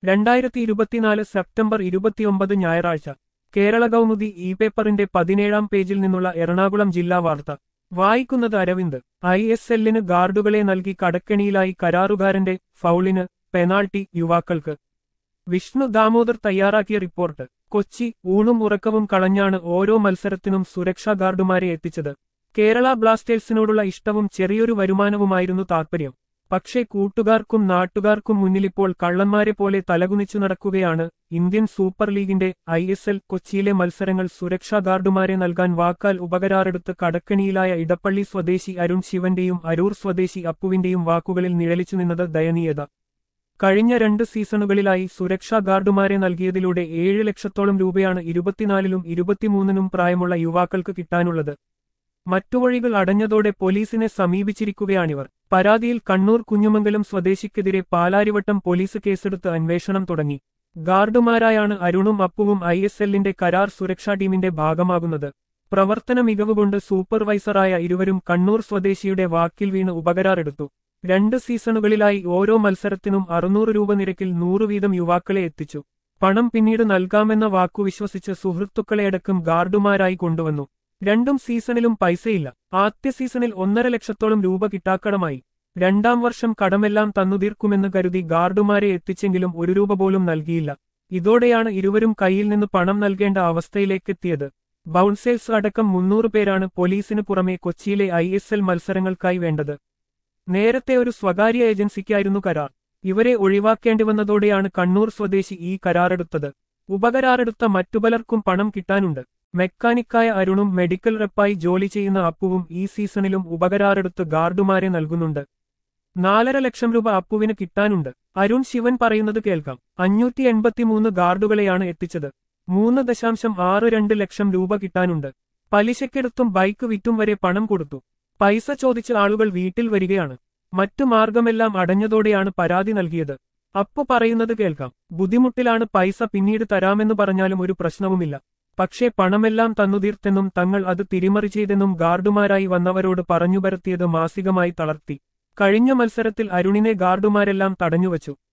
രണ്ടായിരത്തി ഇരുപത്തിനാല് സെപ്റ്റംബർ ഇരുപത്തിയൊമ്പത് ഞായറാഴ്ച കേരള കൗമുദി ഇ പേപ്പറിന്റെ പതിനേഴാം പേജിൽ നിന്നുള്ള എറണാകുളം ജില്ലാ വാർത്ത വായിക്കുന്നത് അരവിന്ദ് ഐ എസ് എല്ലിന് ഗാർഡുകളെ നൽകി കടക്കെണിയിലായി കരാറുകാരന്റെ ഫൗളിന് പെനാൾട്ടി യുവാക്കൾക്ക് വിഷ്ണു ദാമോദർ തയ്യാറാക്കിയ റിപ്പോർട്ട് കൊച്ചി ഊണും ഉറക്കവും കളഞ്ഞാണ് ഓരോ മത്സരത്തിനും സുരക്ഷാ ഗാർഡുമാരെ എത്തിച്ചത് കേരള ബ്ലാസ്റ്റേഴ്സിനോടുള്ള ഇഷ്ടവും ചെറിയൊരു വരുമാനവുമായിരുന്നു താൽപര്യം പക്ഷേ കൂട്ടുകാർക്കും നാട്ടുകാർക്കും മുന്നിലിപ്പോൾ കള്ളന്മാരെ പോലെ തലകുനിച്ചു നടക്കുകയാണ് ഇന്ത്യൻ സൂപ്പർ ലീഗിന്റെ ഐ എസ് എൽ കൊച്ചിയിലെ മത്സരങ്ങൾ സുരക്ഷാ ഗാർഡുമാരെ നൽകാൻ വാക്കാൽ ഉപകരാറെടുത്ത് കടക്കണിയിലായ ഇടപ്പള്ളി സ്വദേശി അരുൺ ശിവന്റെയും അരൂർ സ്വദേശി അപ്പുവിന്റെയും വാക്കുകളിൽ നിഴലിച്ചു നിന്നത് ദയനീയത കഴിഞ്ഞ രണ്ട് സീസണുകളിലായി സുരക്ഷാ ഗാർഡുമാരെ നൽകിയതിലൂടെ ഏഴ് ലക്ഷത്തോളം രൂപയാണ് ഇരുപത്തിനാലിലും ഇരുപത്തിമൂന്നിനും പ്രായമുള്ള യുവാക്കൾക്ക് കിട്ടാനുള്ളത് മറ്റു വഴികൾ അടഞ്ഞതോടെ പോലീസിനെ സമീപിച്ചിരിക്കുകയാണിവർ പരാതിയിൽ കണ്ണൂർ കുഞ്ഞുമംഗലം സ്വദേശിക്കെതിരെ പാലാരിവട്ടം പോലീസ് കേസെടുത്ത് അന്വേഷണം തുടങ്ങി ഗാർഡുമാരായാണ് അരുണും അപ്പുവും ഐ എസ് എല്ലിന്റെ കരാർ സുരക്ഷാ ടീമിന്റെ ഭാഗമാകുന്നത് പ്രവർത്തന മികവുകൊണ്ട് സൂപ്പർവൈസറായ ഇരുവരും കണ്ണൂർ സ്വദേശിയുടെ വാക്കിൽ വീണ് ഉപകരാറെടുത്തു രണ്ട് സീസണുകളിലായി ഓരോ മത്സരത്തിനും അറുന്നൂറ് രൂപ നിരക്കിൽ നൂറ് വീതം യുവാക്കളെ എത്തിച്ചു പണം പിന്നീട് നൽകാമെന്ന വാക്കു വിശ്വസിച്ച് സുഹൃത്തുക്കളെയടക്കം ഗാർഡുമാരായി കൊണ്ടുവന്നു രണ്ടും സീസണിലും പൈസയില്ല ആദ്യ സീസണിൽ ഒന്നര ലക്ഷത്തോളം രൂപ കിട്ടാക്കടമായി രണ്ടാം വർഷം കടമെല്ലാം തന്നുതീർക്കുമെന്ന് കരുതി ഗാർഡുമാരെ എത്തിച്ചെങ്കിലും ഒരു രൂപ പോലും നൽകിയില്ല ഇതോടെയാണ് ഇരുവരും കയ്യിൽ നിന്ന് പണം നൽകേണ്ട അവസ്ഥയിലേക്കെത്തിയത് ബൗൺസേഴ്സ് അടക്കം മുന്നൂറ് പേരാണ് പോലീസിന് പുറമെ കൊച്ചിയിലെ ഐ എസ് എൽ മത്സരങ്ങൾക്കായി വേണ്ടത് നേരത്തെ ഒരു സ്വകാര്യ ഏജൻസിക്കായിരുന്നു കരാർ ഇവരെ ഒഴിവാക്കേണ്ടി വന്നതോടെയാണ് കണ്ണൂർ സ്വദേശി ഈ കരാറെടുത്തത് ഉപകരാറെടുത്ത മറ്റു പലർക്കും പണം കിട്ടാനുണ്ട് മെക്കാനിക്കായ അരുണും മെഡിക്കൽ റെപ്പായി ജോലി ചെയ്യുന്ന അപ്പുവും ഈ സീസണിലും ഉപകരാറെടുത്ത് ഗാർഡുമാരെ നൽകുന്നുണ്ട് നാലര ലക്ഷം രൂപ അപ്പുവിന് കിട്ടാനുണ്ട് അരുൺ ശിവൻ പറയുന്നത് കേൾക്കാം അഞ്ഞൂറ്റി എൺപത്തിമൂന്ന് ഗാർഡുകളെയാണ് എത്തിച്ചത് മൂന്ന് ദശാംശം ആറ് രണ്ട് ലക്ഷം രൂപ കിട്ടാനുണ്ട് പലിശക്കെടുത്തും ബൈക്ക് വിറ്റും വരെ പണം കൊടുത്തു പൈസ ചോദിച്ച ആളുകൾ വീട്ടിൽ വരികയാണ് മറ്റു മാർഗമെല്ലാം അടഞ്ഞതോടെയാണ് പരാതി നൽകിയത് അപ്പു പറയുന്നത് കേൾക്കാം ബുദ്ധിമുട്ടിലാണ് പൈസ പിന്നീട് തരാമെന്ന് പറഞ്ഞാലും ഒരു പ്രശ്നവുമില്ല പക്ഷേ പണമെല്ലാം തന്നുതീർത്തെന്നും തങ്ങൾ അത് തിരിമറി ചെയ്തെന്നും ഗാർഡുമാരായി വന്നവരോട് പറഞ്ഞുപരത്തിയത് മാസികമായി തളർത്തി കഴിഞ്ഞ മത്സരത്തിൽ അരുണിനെ ഗാർഡുമാരെല്ലാം തടഞ്ഞുവച്ചു